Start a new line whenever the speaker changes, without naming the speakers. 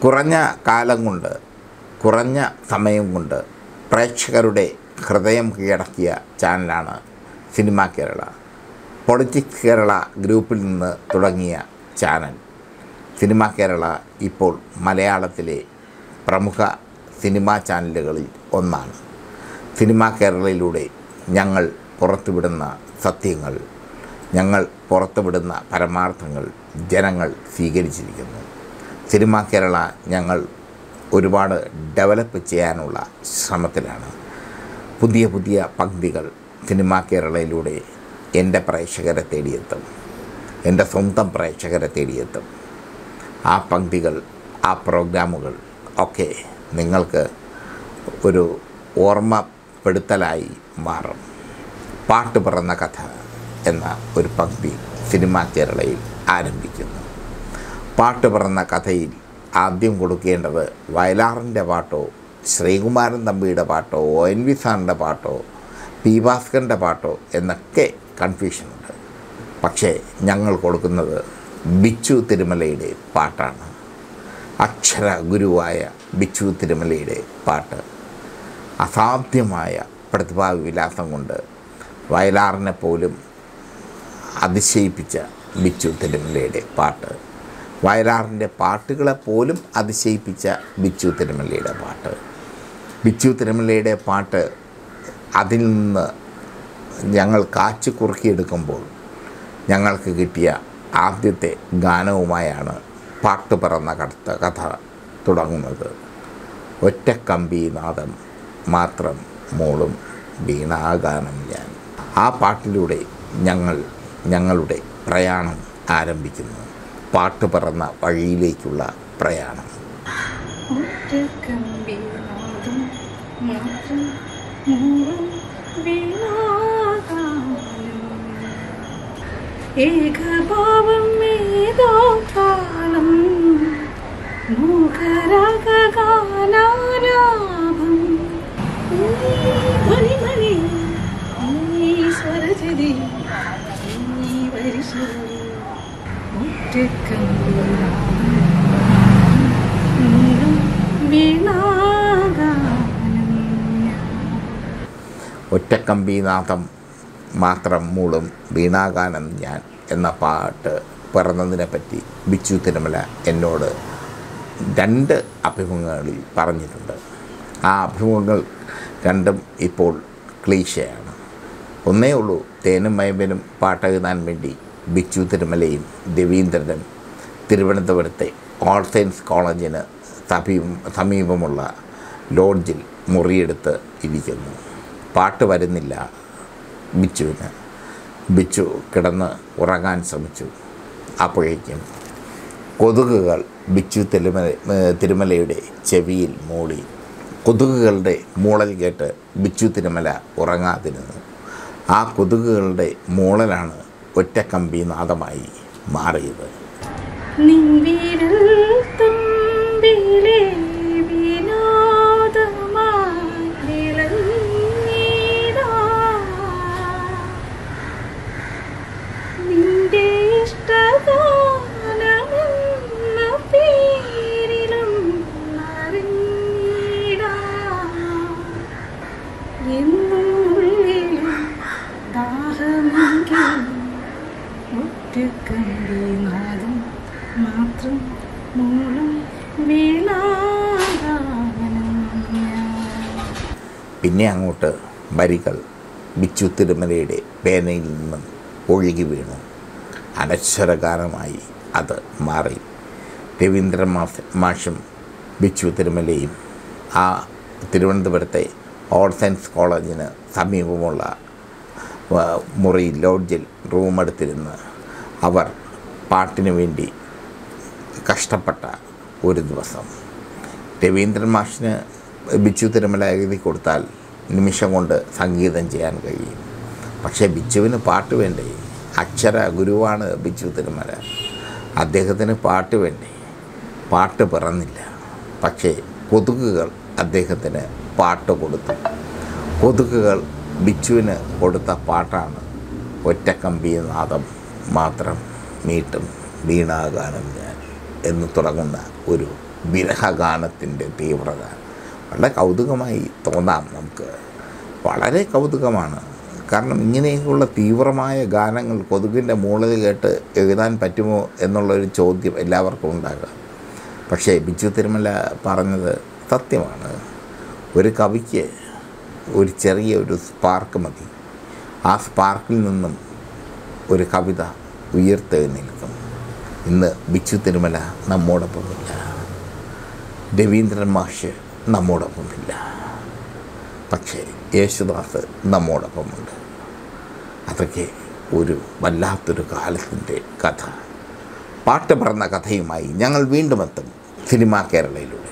കുറഞ്ഞ കാലം കൊണ്ട് കുറഞ്ഞ സമയം കൊണ്ട് പ്രേക്ഷകരുടെ ഹൃദയം കീഴടക്കിയ ചാനലാണ് സിനിമ കേരള പൊളിറ്റിക്സ് കേരള ഗ്രൂപ്പിൽ നിന്ന് തുടങ്ങിയ ചാനൽ സിനിമ കേരള ഇപ്പോൾ മലയാളത്തിലെ പ്രമുഖ സിനിമാ ചാനലുകളിൽ ഒന്നാണ് സിനിമ കേരളയിലൂടെ ഞങ്ങൾ പുറത്തുവിടുന്ന സത്യങ്ങൾ ഞങ്ങൾ പുറത്തുവിടുന്ന പരമാർത്ഥങ്ങൾ ജനങ്ങൾ സ്വീകരിച്ചിരിക്കുന്നു സിനിമ കേരള ഞങ്ങൾ ഒരുപാട് ഡെവലപ്പ് ചെയ്യാനുള്ള ശ്രമത്തിലാണ് പുതിയ പുതിയ പങ്ക്തികൾ സിനിമ കേരളയിലൂടെ എൻ്റെ പ്രേക്ഷകരെ തേടിയെത്തും എൻ്റെ സ്വന്തം പ്രേക്ഷകരെ തേടിയെത്തും ആ പങ്ക്തികൾ ആ പ്രോഗ്രാമുകൾ ഒക്കെ നിങ്ങൾക്ക് ഒരു ഓർമ്മപ്പെടുത്തലായി മാറും പാട്ട് പറന്ന കഥ എന്ന ഒരു പങ്ക്തി സിനിമ കേരളയിൽ ആരംഭിക്കുന്നു പാട്ട് പറന്ന കഥയിൽ ആദ്യം കൊടുക്കേണ്ടത് വയലാറിൻ്റെ പാട്ടോ ശ്രീകുമാരൻ തമ്പിയുടെ പാട്ടോ ഒ എൻ വി സാറിൻ്റെ പാട്ടോ പി ഭാസ്കറിൻ്റെ പാട്ടോ എന്നൊക്കെ കൺഫ്യൂഷനുണ്ട് പക്ഷേ ഞങ്ങൾ കൊടുക്കുന്നത് ബിച്ചു തിരുമലയുടെ പാട്ടാണ് അക്ഷര ഗുരുവായ ബിച്ചു തിരുമലയുടെ പാട്ട് അസാധ്യമായ പ്രതിഭാവിലാസം കൊണ്ട് വയലാറിനെ പോലും അതിശയിപ്പിച്ച ബിച്ചു തിരുമലയുടെ പാട്ട് വയലാറിൻ്റെ പാട്ടുകളെപ്പോലും അതിശയിപ്പിച്ച ബിച്ചു തിരുമലയുടെ പാട്ട് ബിച്ചു തിരുമലയുടെ പാട്ട് അതിൽ നിന്ന് ഞങ്ങൾ കാച്ചു കുറുക്കിയെടുക്കുമ്പോൾ ഞങ്ങൾക്ക് കിട്ടിയ ആദ്യത്തെ ഗാനവുമായാണ് പാട്ട് പറന്ന കടത്ത കഥ തുടങ്ങുന്നത് ഒറ്റക്കമ്പീനാദം മാത്രം മോളും വീണാഗാനം ഞാൻ ആ പാട്ടിലൂടെ ഞങ്ങൾ ഞങ്ങളുടെ പ്രയാണം ആരംഭിക്കുന്നു പാട്ട് പറന്ന വഴിയിലേക്കുള്ള പ്രയാണം
ഒറ്റക്കമ്പിനാദം മാത്രം മൂളും വീണാഗാനം. ഏകഭാവം ഏതോ താളം മൂകരാഗാനാലാപം ധ്വനി ധ്വനി ഈ സ്വരജതി ഈ വരിശം ഒറ്റക്കമ്പിനാദം നീളും വീണാഗാനം ഞാൻ.
ഒറ്റക്കമ്പീനാഥം മാത്രം മൂളും വീണാഗാനം ഞാൻ എന്ന പാട്ട് പിറന്നതിനെ പറ്റി ബിച്ചു തിരുമല എന്നോട് രണ്ട് അഭിമുഖങ്ങളിൽ പറഞ്ഞിട്ടുണ്ട് ആ അഭിമുഖങ്ങൾ രണ്ടും ഇപ്പോൾ ക്ലീശയാണ് ഒന്നേ ഉള്ളൂ തേനും മയമ്പനും പാട്ടെഴുതാൻ വേണ്ടി ബിച്ചു തിരുമലയും രവീന്ദ്രനും തിരുവനന്തപുരത്തെ ഓൾ സയൻസ് കോളേജിന് സമീപം സമീപമുള്ള ലോഡ്ജിൽ മുറിയെടുത്ത് ഇരിക്കുന്നു പാട്ട് വരുന്നില്ല ബിച്ചുവിന് ബിച്ചു കിടന്ന് ഉറങ്ങാൻ ശ്രമിച്ചു അപ്പോഴേക്കും കൊതുകുകൾ ബിച്ചു തിരുമല ഏർ തിരുമലയുടെ ചെവിയിൽ മൂളി കൊതുകുകളുടെ മൂളൽ കേട്ട് ബിച്ചു തിരുമല ഉറങ്ങാതിരുന്നു ആ കൊതുകുകളുടെ മൂളലാണ് ഒറ്റക്കമ്പി നാദമായി മാറിയത്
നിൻവിരൽ തുമ്പിലെ വിനോദമായി വിളങ്ങിടാ. നിന്റെ ഇഷ്ടഗാനമെന്ന പേരിലും അറിഞ്ഞിടാം. എന്നും ഉള്ളിലും ദാഹമെങ്കിലും ഒറ്റക്കമ്പിനാദം മാത്രം മൂളും വീണാഗാനം ഞാൻ.
പിന്നെ അങ്ങോട്ട് വരികൾ ബിച്ചു തിരുമലയുടെ പേനയിൽ നിന്നും ഒഴുകി വീണു അനശ്വരഗാനമായി അത് മാറി രവീന്ദ്ര മാസ് മാഷും ബിച്ചു തിരുമലയും ആ തിരുവനന്തപുരത്തെ ഓൾ സയൻസ് കോളേജിന് സമീപമുള്ള ആ, മുറി ലോഡ്ജിൽ റൂമെടുത്തിരുന്ന് അവർ പാട്ടിനു വേണ്ടി കഷ്ടപ്പെട്ട ഒരു ദിവസം രവീന്ദ്രൻ മാഷിന് ബിച്ചു തിരുമല എഴുതി കൊടുത്താൽ നിമിഷം കൊണ്ട് സംഗീതം ചെയ്യാൻ കഴിയും പക്ഷേ ബിച്ചുവിന് പാട്ട് വേണ്ടേ അക്ഷര ഗുരുവാണ് ബിച്ചു തിരുമല അദ്ദേഹത്തിന് പാട്ട് വേണ്ടേ പാട്ട് പിറന്നില്ല പക്ഷേ കൊതുകുകൾ അദ്ദേഹത്തിന് പാട്ട് കൊടുത്തു കൊതുകുകൾ ബിച്ചുവിന് കൊടുത്ത പാട്ടാണ് ഒറ്റക്കമ്പി നാദം മാത്രം മീട്ടും വീണാഗാനം ഞാൻ എന്ന് തുടങ്ങുന്ന ഒരു വിരഹഗാനത്തിൻ്റെ തീവ്രത വളരെ കൗതുകമായി തോന്നാം നമുക്ക് വളരെ കൗതുകമാണ് കാരണം ഇങ്ങനെയൊക്കെയുള്ള തീവ്രമായ ഗാനങ്ങൾ കൊതുകിൻ്റെ മൂളൽ കേട്ട് എഴുതാൻ പറ്റുമോ എന്നുള്ളൊരു ചോദ്യം എല്ലാവർക്കും ഉണ്ടാകാം പക്ഷേ ബിജു തിരുമല പറഞ്ഞത് സത്യമാണ് ഒരു കവിക്ക് ഒരു ചെറിയ ഒരു സ്പാർക്ക് മതി ആ സ്പാർക്കിൽ നിന്നും ഒരു കവിത ഉയർത്തെഴുന്നേൽക്കും ഇന്ന് ബിച്ചു തിരുമല നമ്മോടൊപ്പമില്ല രവീന്ദ്രൻ മാഷ് നമ്മോടൊപ്പമില്ല പക്ഷേ യേശുദാസ് നമ്മോടൊപ്പമുണ്ട് അതൊക്കെ ഒരു വല്ലാത്തൊരു കാലത്തിൻ്റെ കഥ പാട്ട് പറഞ്ഞ കഥയുമായി ഞങ്ങൾ വീണ്ടും എത്തും സിനിമാ കേരളയിലൂടെ